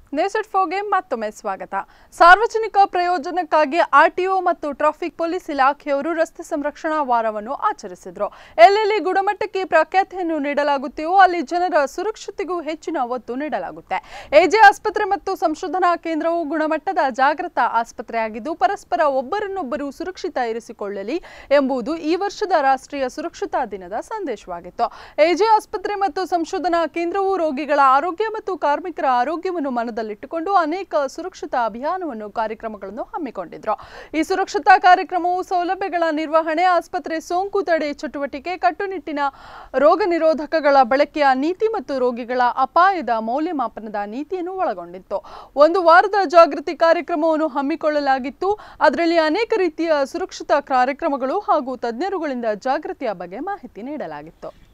ನೇಸೆಟ್ ಫೋಗೆ ಮತ್ತೊಮ್ಮೆ ಸ್ವಾಗತ ಸಾರ್ವಜನಿಕ ಪ್ರಯೋಜನಕ್ಕಾಗಿ ಆರ್ಟಿಒ ಮತ್ತು ಟ್ರಾಫಿಕ್ ಪೊಲೀಸ್ ಇಲಾಖೆಯವರು ರಸ್ತೆ ಸಂರಕ್ಷಣಾ ವಾರವನ್ನು ಆಚರಿಸಿದ್ರು ಎಲ್ಲೆಲ್ಲಿ ಗುಣಮಟ್ಟಕ್ಕೆ ಪ್ರಾಖ್ಯಾತಿಯನ್ನು ನೀಡಲಾಗುತ್ತೆಯೋ ಅಲ್ಲಿ ಜನರ ಸುರಕ್ಷತೆಗೂ ಹೆಚ್ಚಿನ ಒತ್ತು ನೀಡಲಾಗುತ್ತೆ ಎಜೆ ಆಸ್ಪತ್ರೆ ಮತ್ತು ಸಂಶೋಧನಾ ಕೇಂದ್ರವು ಗುಣಮಟ್ಟದ ಜಾಗೃತ ಆಸ್ಪತ್ರೆಯಾಗಿದ್ದು ಪರಸ್ಪರ ಒಬ್ಬರನ್ನೊಬ್ಬರು ಸುರಕ್ಷಿತ ಇರಿಸಿಕೊಳ್ಳಲಿ ಎಂಬುದು ಈ ವರ್ಷದ ರಾಷ್ಟ್ರೀಯ ಸುರಕ್ಷತಾ ದಿನದ ಸಂದೇಶವಾಗಿತ್ತು ಎಜೆ ಆಸ್ಪತ್ರೆ ಮತ್ತು ಸಂಶೋಧನಾ ಕೇಂದ್ರವು ರೋಗಿಗಳ ಆರೋಗ್ಯ ಮತ್ತು ಕಾರ್ಮಿಕರ ಆರೋಗ್ಯವನ್ನು ಮನದಲ್ಲಿಟ್ಟುಕೊಂಡು ಅನೇಕ ಸುರಕ್ಷತಾ ಅಭಿಯಾನವನ್ನು ಕಾರ್ಯಕ್ರಮಗಳನ್ನು ಹಮ್ಮಿಕೊಂಡಿದ್ರು ಈ ಸುರಕ್ಷತಾ ಕಾರ್ಯಕ್ರಮವು ಸೌಲಭ್ಯಗಳ ನಿರ್ವಹಣೆ ಆಸ್ಪತ್ರೆ ಸೋಂಕು ತಡೆ ಚಟುವಟಿಕೆ ಕಟ್ಟುನಿಟ್ಟಿನ ರೋಗ ನಿರೋಧಕಗಳ ಬಳಕೆಯ ನೀತಿ ಮತ್ತು ರೋಗಿಗಳ ಅಪಾಯದ ಮೌಲ್ಯಮಾಪನದ ನೀತಿಯನ್ನು ಒಳಗೊಂಡಿತ್ತು ಒಂದು ವಾರದ ಜಾಗೃತಿ ಕಾರ್ಯಕ್ರಮವನ್ನು ಹಮ್ಮಿಕೊಳ್ಳಲಾಗಿತ್ತು ಅದರಲ್ಲಿ ಅನೇಕ ರೀತಿಯ ಸುರಕ್ಷತಾ ಕಾರ್ಯಕ್ರಮಗಳು ಹಾಗೂ ತಜ್ಞರುಗಳಿಂದ ಜಾಗೃತಿಯ ಬಗ್ಗೆ ಮಾಹಿತಿ ನೀಡಲಾಗಿತ್ತು